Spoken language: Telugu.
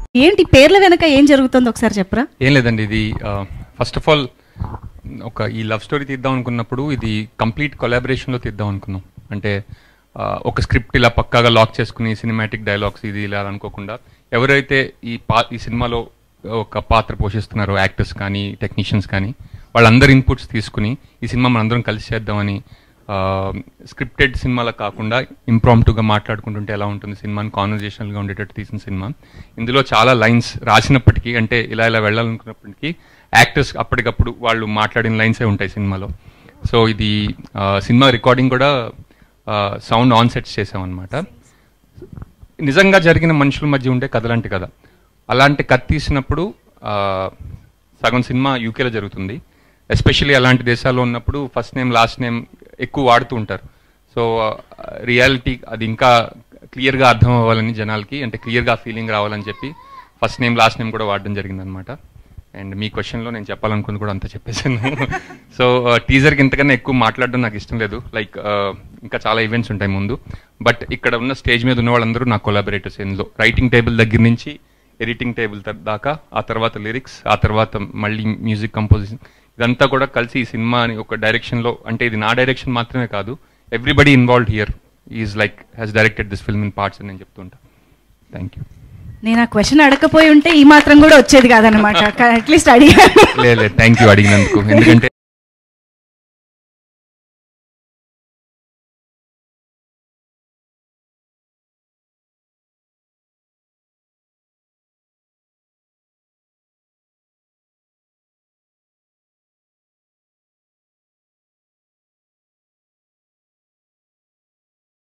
ఏంటి పేర్ల వెనక ఏం జరుగుతుందో ఒకసారి చెప్పరా ఏం లేదండి ఇది ఫస్ట్ ఆఫ్ ఆల్ ఒక ఈ లవ్ స్టోరీ తీద్దాం అనుకున్నప్పుడు ఇది కంప్లీట్ కొలాబరేషన్లో తీద్దాం అనుకున్నాం అంటే ఆ, ఒక స్క్రిప్ట్ ఇలా పక్కాగా లాక్ చేసుకుని సినిమాటిక్ డైలాగ్స్ ఇది ఇలా అనుకోకుండా ఎవరైతే ఈ పా ఈ సినిమాలో ఒక పాత్ర పోషిస్తున్నారో యాక్టర్స్ కానీ టెక్నీషియన్స్ కానీ వాళ్ళందరి ఇన్పుట్స్ తీసుకుని ఈ సినిమా మనందరం కలిసి చేద్దామని స్క్రిప్టెడ్ సినిమాలా కాకుండా ఇంప్రాంప్టుగా మాట్లాడుకుంటుంటే ఎలా ఉంటుంది సినిమాని కాన్వర్జేషనల్గా ఉండేటట్టు తీసిన సినిమా ఇందులో చాలా లైన్స్ రాసినప్పటికీ అంటే ఇలా ఇలా వెళ్ళాలనుకున్నప్పటికీ యాక్టర్స్ అప్పటికప్పుడు వాళ్ళు మాట్లాడిన లైన్సే ఉంటాయి సినిమాలో సో ఇది ఆ, సినిమా రికార్డింగ్ కూడా సౌండ్ ఆన్ సెట్స్ చేసామన్నమాట నిజంగా జరిగిన మనుషుల మధ్య ఉండే కథ లాంటి కథ అలాంటి కథ తీసినప్పుడు ఆ, సగం సినిమా యూకేలో జరుగుతుంది ఎస్పెషల్లీ అలాంటి దేశాల్లో ఉన్నప్పుడు ఫస్ట్ నేమ్ లాస్ట్ నేమ్ ఎక్కువ వాడుతూ ఉంటారు సో రియాలిటీ అది ఇంకా క్లియర్గా అర్థం అవ్వాలని జనాలకి అంటే క్లియర్గా ఫీలింగ్ రావాలని చెప్పి ఫస్ట్ నేమ్ లాస్ట్ నేమ్ కూడా వాడడం జరిగిందనమాట అండ్ మీ క్వశ్చన్లో నేను చెప్పాలనుకుంది కూడా అంతా చెప్పేశాను సో టీజర్కి ఇంతకన్నా ఎక్కువ మాట్లాడడం నాకు ఇష్టం లేదు లైక్ ఇంకా చాలా ఈవెంట్స్ ఉంటాయి ముందు బట్ ఇక్కడ ఉన్న స్టేజ్ మీద ఉన్న వాళ్ళందరూ నా కొలాబరేటర్స్ ఇందులో రైటింగ్ టేబుల్ దగ్గర నుంచి ఎడిటింగ్ టేబుల్ దాకా ఆ తర్వాత లిరిక్స్ ఆ తర్వాత మళ్ళీ మ్యూజిక్ కంపోజిషన్ ఇదంతా కూడా కలిసి ఈ సినిమాని ఒక డైరెక్షన్లో అంటే ఇది నా డైరెక్షన్ మాత్రమే కాదు everybody involved here is like has directed this film in parts అని నేను చెప్తుంటా థ్యాంక్ యూ నేను ఆ క్వశ్చన్ అడగపోయి ఉంటే ఈ మాత్రం కూడా వచ్చేది కాదనమాట అట్లీస్ట్ అడిగాను లేదు థ్యాంక్ యూ అడిగినందుకు ఎందుకంటే